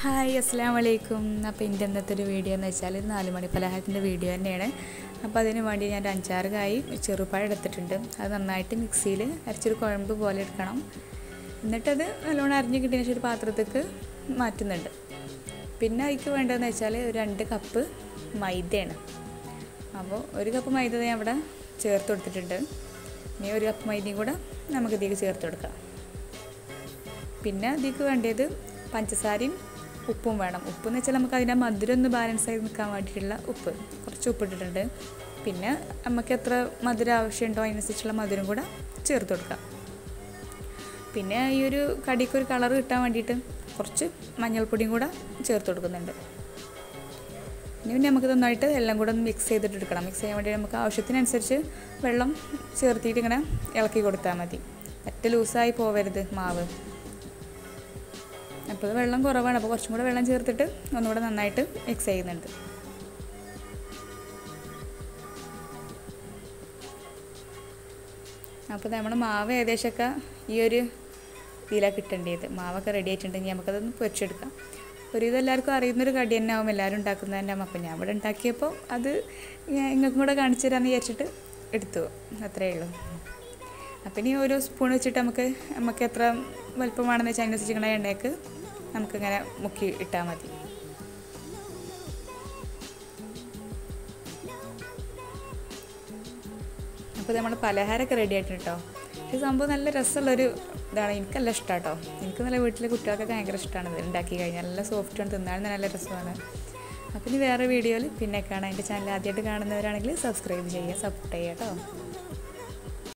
hi അസ്സാം വലൈക്കും അപ്പോൾ എൻ്റെ ഇന്നത്തെ ഒരു വീഡിയോ എന്ന് വെച്ചാൽ ഒരു നാല് മണി പലഹാരത്തിൻ്റെ വീഡിയോ തന്നെയാണ് അപ്പോൾ അതിന് വേണ്ടി ഞാൻ ഒരു അഞ്ചാറ് കായ് ചെറുപഴം എടുത്തിട്ടുണ്ട് അത് നന്നായിട്ട് മിക്സിയിൽ അരച്ചൊരു കുഴമ്പ് പോലെ എടുക്കണം എന്നിട്ടത് നല്ലോണം അരിഞ്ഞ് കിട്ടിയതിന് ശേഷം ഒരു പാത്രത്തേക്ക് മാറ്റുന്നുണ്ട് പിന്നെ അതിക്ക് വേണ്ടതെന്ന് വെച്ചാൽ ഒരു രണ്ട് കപ്പ് മൈദയാണ് അപ്പോൾ ഒരു കപ്പ് മൈദ ഞാൻ ഇവിടെ ചേർത്ത് കൊടുത്തിട്ടുണ്ട് ഇനി ഒരു കപ്പ് മൈദയും കൂടെ നമുക്ക് ഇതിലേക്ക് ചേർത്ത് കൊടുക്കാം പിന്നെ ഇതിലേക്ക് വേണ്ടത് പഞ്ചസാരയും ഉപ്പും വേണം ഉപ്പ് എന്ന് വെച്ചാൽ നമുക്ക് അതിൻ്റെ മധുരം ഒന്ന് ബാലൻസ് ആയി നിൽക്കാൻ വേണ്ടിയിട്ടുള്ള ഉപ്പ് കുറച്ച് ഉപ്പ് ഇട്ടിട്ടുണ്ട് പിന്നെ നമുക്ക് എത്ര മധുരം ആവശ്യമുണ്ടോ അതിനനുസരിച്ചുള്ള മധുരം കൂടെ ചേർത്ത് കൊടുക്കാം പിന്നെ ഈ ഒരു കടിക്ക് ഒരു കളർ കിട്ടാൻ വേണ്ടിയിട്ട് കുറച്ച് മഞ്ഞൾപ്പൊടിയും കൂടെ ചേർത്ത് കൊടുക്കുന്നുണ്ട് ഇനി പിന്നെ നമുക്ക് നന്നായിട്ട് എല്ലാം കൂടെ ഒന്ന് മിക്സ് ചെയ്തിട്ട് എടുക്കണം മിക്സ് ചെയ്യാൻ വേണ്ടി നമുക്ക് ആവശ്യത്തിനനുസരിച്ച് വെള്ളം ചേർത്തിട്ട് ഇങ്ങനെ ഇളക്കി കൊടുത്താൽ മതി ഒറ്റ ലൂസായി പോവരുത് മാവ് അപ്പോൾ ഇത് വെള്ളം കുറവാണ് അപ്പോൾ കുറച്ചും കൂടെ വെള്ളം ചേർത്തിട്ട് ഒന്നുകൂടെ നന്നായിട്ട് മിക്സ് ചെയ്യുന്നുണ്ട് അപ്പോൾ നമ്മുടെ മാവ് ഏകദേശമൊക്കെ ഈ ഒരു ഇതിലാണ് കിട്ടേണ്ടത് മാവൊക്കെ റെഡി ആയിട്ടുണ്ടെങ്കിൽ നമുക്കതൊന്ന് പൊരിച്ചെടുക്കാം ഒരു ഇത് എല്ലാവർക്കും അറിയുന്നൊരു കടി തന്നെ ആവും എല്ലാവരും ഉണ്ടാക്കുന്നത് തന്നെ ആവും അപ്പോൾ ഞാൻ ഇവിടെ ഉണ്ടാക്കിയപ്പോൾ അത് ഞാൻ നിങ്ങൾക്കും കൂടെ കാണിച്ചു തരാമെന്ന് വിചാരിച്ചിട്ട് എടുത്തു അത്രയേ ഉള്ളൂ അപ്പം ഇനി ഓരോ സ്പൂൺ വെച്ചിട്ട് നമുക്ക് നമുക്ക് എത്ര വലുപ്പമാണെന്ന് വെച്ചാൽ അതിനനുസരിച്ചിരിക്കണ എണ്ണയ്ക്ക് നമുക്കിങ്ങനെ മുക്കി ഇട്ടാൽ മതി അപ്പോൾ നമ്മുടെ പലഹാരമൊക്കെ റെഡി ആയിട്ടുണ്ട് കേട്ടോ ഈ സംഭവം നല്ല രസമുള്ളൊരു ഇതാണ് എനിക്കല്ല ഇഷ്ടമാണ് കേട്ടോ എനിക്ക് നല്ല വീട്ടിലെ കുട്ടികൾക്കൊക്കെ ഭയങ്കര ഇഷ്ടമാണ് ഇത് ഉണ്ടാക്കി കഴിഞ്ഞാൽ നല്ല സോഫ്റ്റാണ് തിന്നാൻ നല്ല രസമാണ് അപ്പോൾ ഇനി വേറെ വീഡിയോയിൽ പിന്നെ കാണാം എൻ്റെ ചാനൽ ആദ്യമായിട്ട് കാണുന്നവരാണെങ്കിൽ സബ്സ്ക്രൈബ് ചെയ്യുക സപ്പോർട്ട് ചെയ്യുക കേട്ടോ